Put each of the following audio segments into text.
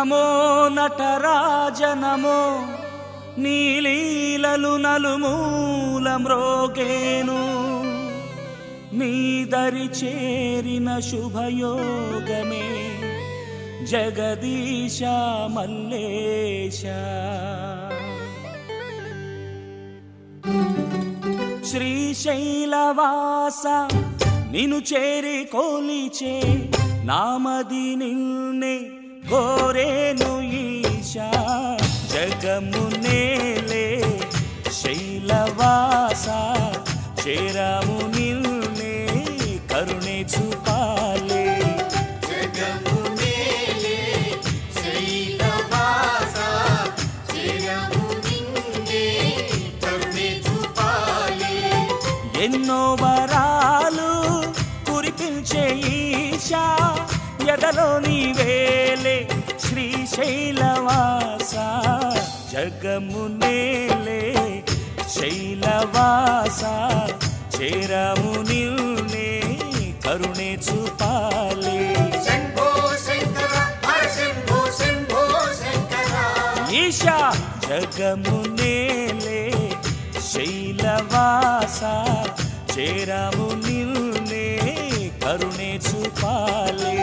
నమో నటరాజ నమో నీలీలలు నలుమూల మ్రోగేను నీ దరి చేరిన శుభయోగమే జగదీశ మల్లేశ శ్రీశైలవాస నిను చేరి కోలిచే నామది నిన్నే కోరేను ఈశా జగము నేలే శైలవాస చేరాము నిన్నే కరుణే చూపాలే జగమునేలే శైలవాస చిరము నిన్నే కరుణే చూపాలి ఎన్నో వరాలు కురిపించే ఈశా ఎదలో నీవేలే శ్రీశైలవాస జగము నేలే శైలవాస చేరము నిల్నే కరుణే చూపాలే శంభో శంకర హర శంభో శంభో శంకర ఈశా జగము నేలే శైలవాస చేరము నిల్నే కరుణే చూపాలే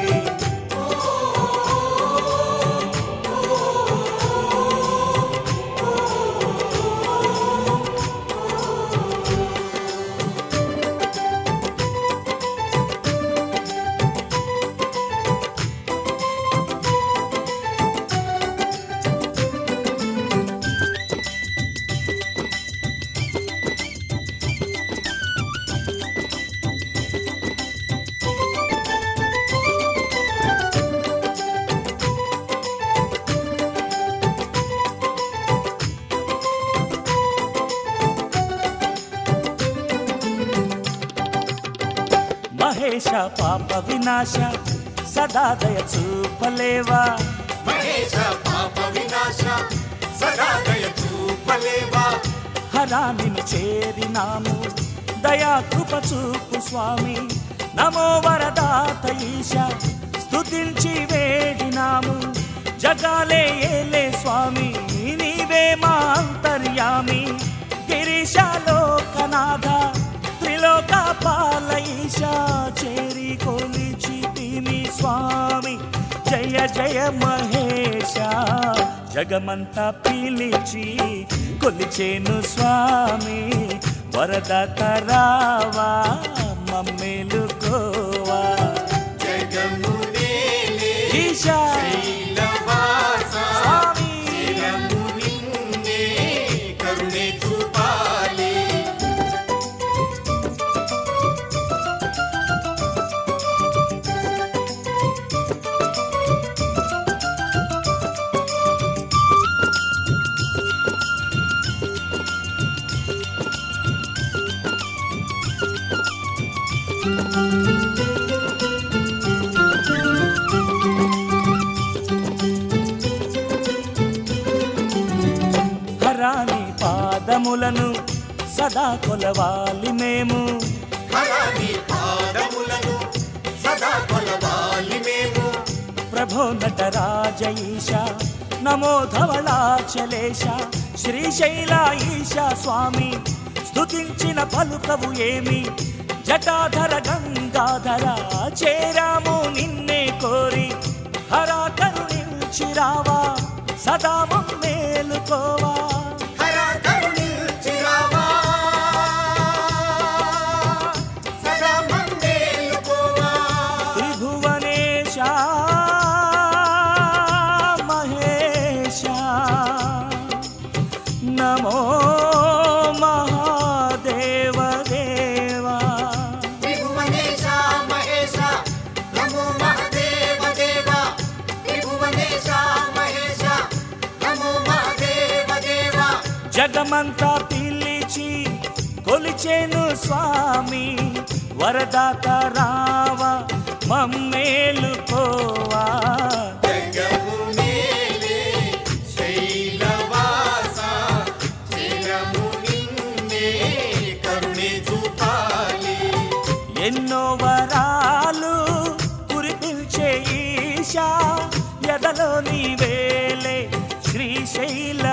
మహేశ పాప వినాశ సదా దయ చూపలేవా మహేశ పాప వినాశ సదా దయ చూపలేవా హరానిని చేరినాము దయా కృప చూపు స్వామి నమో వరదాత ఈశ స్తుతించి వేడినాము జగాలే ఏలే స్వామి నీవే మా అంతర్యామి గిరిశలోకనాథ త్రిలోక పాల ఈశా చేరి కొలిచి తిని స్వామి జయ జయ మహేశ జగమంతా పిలిచి కొలిచేను స్వామి వరదత రావా మమ్మేలుకోవా జగమునేలే ఈశా శైలవాస స్వామి చిరము నిన్నే కరుణే చూపాలి హరాని పాదములను సదా కొలవాలి మేము హరాని పాదములను సదా కొలవాలి మేము ప్రభో నటరాజ ఈశ నమో ధవళాచలేశ శ్రీశైల ఈశ స్వామి స్తుతించిన పలుకవు ఏమి జటాధర గంగాధర చేరాము నిన్నే కోరి హరా కరుణించి రావా సదా మేలుకోవా హర కరుణించిరావా సదా మందేలుకోవా త్రిభువనేశ మహేశ నమో మహాదేవ దేవా త్రిభువనేశ మహేశ నమో మహదేవ దేవ త్రిభువనేశ మహేశ నమో మహదేవ దేవ జగమంతా పిలిచి కొలిచేను స్వామి వరదాత రావ మమ్మేలుకోవా జగమునేలే శైలవాస చిరము నిన్నే కరుణే చూపాలి ఎన్నో వరాలు కురిపించే ఈశా ఎదలో నీవే శ్రీశైల